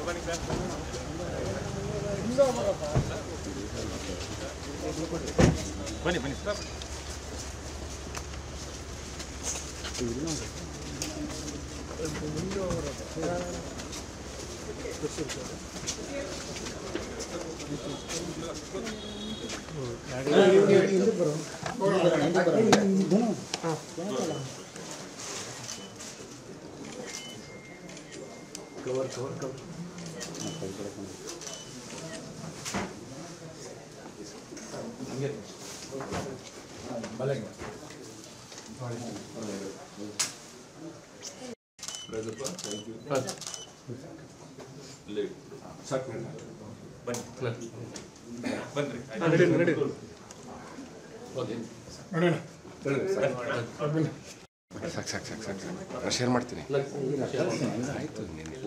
ಬನ್ನಿ ಬನ್ನಿ ಸರ್ ಬನ್ನಿ ಬನ್ರಿ ಸಾಕು ಸಾಕು ಸಾಕು ಸಾಕು ಸಾಕು ನಾನು ಶೇರ್ ಮಾಡ್ತೀನಿ ಆಯಿತು ನೀನು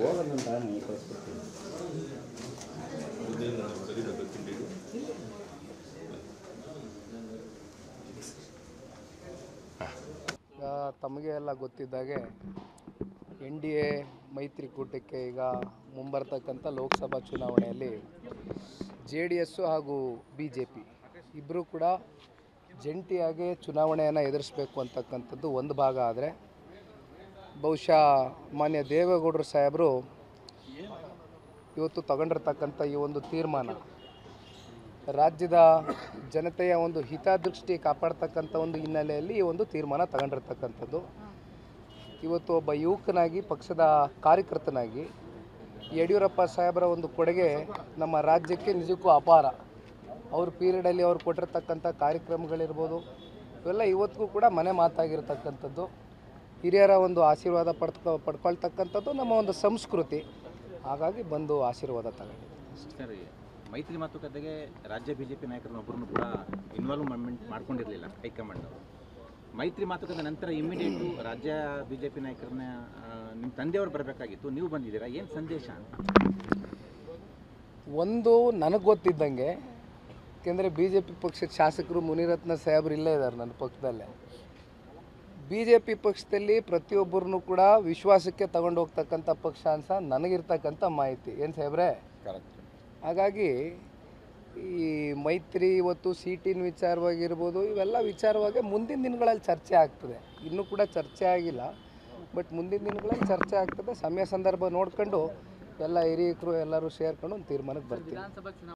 ಈಗ ತಮಗೆ ಎಲ್ಲ ಗೊತ್ತಿದ್ದಾಗೆ ಎನ್ ಡಿ ಎ ಮೈತ್ರಿಕೂಟಕ್ಕೆ ಈಗ ಮುಂಬರ್ತಕ್ಕಂಥ ಲೋಕಸಭಾ ಚುನಾವಣೆಯಲ್ಲಿ ಜೆ ಡಿ ಎಸ್ಸು ಹಾಗೂ ಬಿ ಜೆ ಪಿ ಇಬ್ಬರೂ ಕೂಡ ಜಂಟಿಯಾಗಿ ಚುನಾವಣೆಯನ್ನು ಎದುರಿಸಬೇಕು ಅಂತಕ್ಕಂಥದ್ದು ಒಂದು ಭಾಗ ಆದರೆ ಬಹುಶಃ ಮಾನ್ಯ ದೇವೇಗೌಡರು ಸಾಹೇಬರು ಇವತ್ತು ತಗೊಂಡಿರ್ತಕ್ಕಂಥ ಈ ಒಂದು ತೀರ್ಮಾನ ರಾಜ್ಯದ ಜನತೆಯ ಒಂದು ಹಿತದೃಷ್ಟಿ ಕಾಪಾಡ್ತಕ್ಕಂಥ ಒಂದು ಹಿನ್ನೆಲೆಯಲ್ಲಿ ಈ ಒಂದು ತೀರ್ಮಾನ ತಗೊಂಡಿರ್ತಕ್ಕಂಥದ್ದು ಇವತ್ತು ಒಬ್ಬ ಯುವಕನಾಗಿ ಪಕ್ಷದ ಕಾರ್ಯಕರ್ತನಾಗಿ ಯಡಿಯೂರಪ್ಪ ಸಾಹೇಬರ ಒಂದು ಕೊಡುಗೆ ನಮ್ಮ ರಾಜ್ಯಕ್ಕೆ ನಿಜಕ್ಕೂ ಅಪಾರ ಅವ್ರ ಪೀರಿಯಡಲ್ಲಿ ಅವ್ರು ಕೊಟ್ಟಿರ್ತಕ್ಕಂಥ ಕಾರ್ಯಕ್ರಮಗಳಿರ್ಬೋದು ಇವೆಲ್ಲ ಇವತ್ತಿಗೂ ಕೂಡ ಮನೆ ಮಾತಾಗಿರ್ತಕ್ಕಂಥದ್ದು ಹಿರಿಯರ ಒಂದು ಆಶೀರ್ವಾದ ಪಡ್ಕೊ ಪಡ್ಕೊಳ್ತಕ್ಕಂಥದ್ದು ನಮ್ಮ ಒಂದು ಸಂಸ್ಕೃತಿ ಹಾಗಾಗಿ ಬಂದು ಆಶೀರ್ವಾದ ತಗೊಂಡಿದ್ದೀವಿ ಸರ್ ಮೈತ್ರಿ ಮಾತುಕತೆಗೆ ರಾಜ್ಯ ಬಿಜೆಪಿ ನಾಯಕರನ್ನೊಬ್ಬರನ್ನು ಕೂಡ ಇನ್ವಾಲ್ವ್ಮೆಂಟ್ ಮಾಡ್ಕೊಂಡಿರಲಿಲ್ಲ ಹೈಕಮಾಂಡ್ ಅವರು ಮೈತ್ರಿ ಮಾತುಕತೆ ನಂತರ ಇಮಿಡಿಯೇಟು ರಾಜ್ಯ ಬಿಜೆಪಿ ನಾಯಕರನ್ನ ನಿಮ್ಮ ತಂದೆಯವರು ಬರಬೇಕಾಗಿತ್ತು ನೀವು ಬಂದಿದ್ದೀರಾ ಏನು ಸಂದೇಶ ಅಂತ ಒಂದು ನನಗೆ ಗೊತ್ತಿದ್ದಂಗೆ ಯಾಕೆಂದರೆ ಬಿ ಜೆ ಪಿ ಪಕ್ಷದ ಶಾಸಕರು ಮುನಿರತ್ನ ಸಾಹೇಬರು ಇಲ್ಲೇ ಇದ್ದಾರೆ ನನ್ನ ಪಕ್ಷದಲ್ಲೇ ಬಿ ಜೆ ಪಿ ಪಕ್ಷದಲ್ಲಿ ಪ್ರತಿಯೊಬ್ಬರನ್ನು ಕೂಡ ವಿಶ್ವಾಸಕ್ಕೆ ತಗೊಂಡು ಹೋಗ್ತಕ್ಕಂಥ ಪಕ್ಷ ಅಂತ ನನಗಿರ್ತಕ್ಕಂಥ ಮಾಹಿತಿ ಏನು ಸಾಹೇಬ್ರೆ ಹಾಗಾಗಿ ಈ ಮೈತ್ರಿ ಇವತ್ತು ಸೀಟಿನ ವಿಚಾರವಾಗಿರ್ಬೋದು ಇವೆಲ್ಲ ವಿಚಾರವಾಗಿ ಮುಂದಿನ ದಿನಗಳಲ್ಲಿ ಚರ್ಚೆ ಆಗ್ತದೆ ಇನ್ನೂ ಕೂಡ ಚರ್ಚೆ ಆಗಿಲ್ಲ ಬಟ್ ಮುಂದಿನ ದಿನಗಳಲ್ಲಿ ಚರ್ಚೆ ಆಗ್ತದೆ ಸಮಯ ಸಂದರ್ಭ ನೋಡ್ಕೊಂಡು ಎಲ್ಲ ಹಿರಿಯಕರು ಎಲ್ಲರೂ ಸೇರ್ಕೊಂಡು ಒಂದು ತೀರ್ಮಾನಕ್ಕೆ ಬರ್ತೀವಿ